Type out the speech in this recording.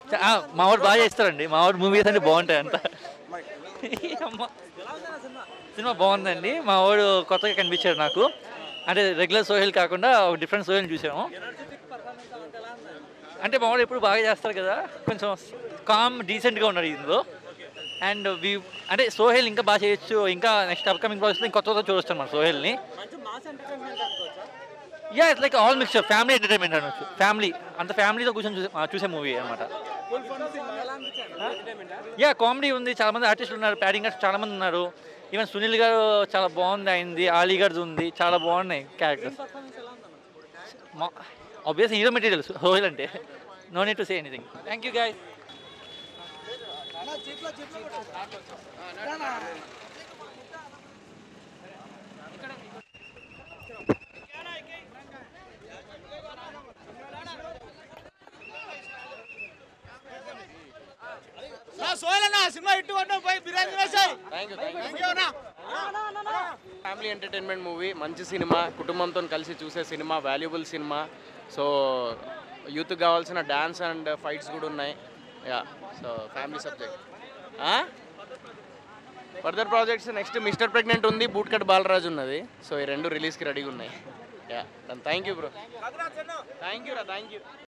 చ- ఆ, మా వాడు బాగా చేస్తారండి మా వాడు మూవీస్ అంటే బాగుంటాయి అంత అమ్మ. సినిమా బాగుందండి మా వాడు కొత్తగా కనిపించాడు నాకు అంటే రెగ్యులర్ సోహెల్ కాకుండా ఒక డిఫరెంట్ సోహెల్ చూసాము అంటే మా వాడు ఎప్పుడు బాగా చేస్తారు కదా కొంచెం కామ్ డీసెంట్గా ఉన్నాడు ఇందులో అండ్ వి అంటే సోహెల్ ఇంకా బాగా చేయొచ్చు ఇంకా నెక్స్ట్ అప్కమింగ్ ప్రాజెక్ట్లో ఇంకా కొత్త కొత్త చూస్తాం మన సోహెల్ని yeah it's like all mixture family entertainment అనొచ్చు ఫ్యామిలీ అంత ఫ్యామిలీతో కూర్చొని చూసే ఆ, చూసే మూవీ అనమాట యా కామెడీ ఉంది చాలా మంది ఆర్టిస్టులు ఉన్నారు ప్యాడింగ్ ఆర్టిస్ట్ చాలా మంది ఉన్నారు ఈవెన్ సునీల్ గారు చాలా బాగుంది అయింది ఆలీ గారిది ఉంది చాలా బాగున్నాయి characters obvious hero materials whole అంటే no need to say anything thank you guys family entertainment movie మంచి సినిమా కుటుంబంతో కలిసి చూసే సినిమా వాల్యుబుల్ సినిమా సో యూత్కి కావాల్సిన డ్యాన్స్ అండ్ ఫైట్స్ కూడా ఉన్నాయి yeah so family subject further projects next mister pregnant ఉంది బూట్ కట్ బాలరాజు ఉన్నది సో ఈ రెండు రిలీజ్కి రెడీగా ఉన్నాయి yeah thank you bro thank you రా థ్యాంక్ యూ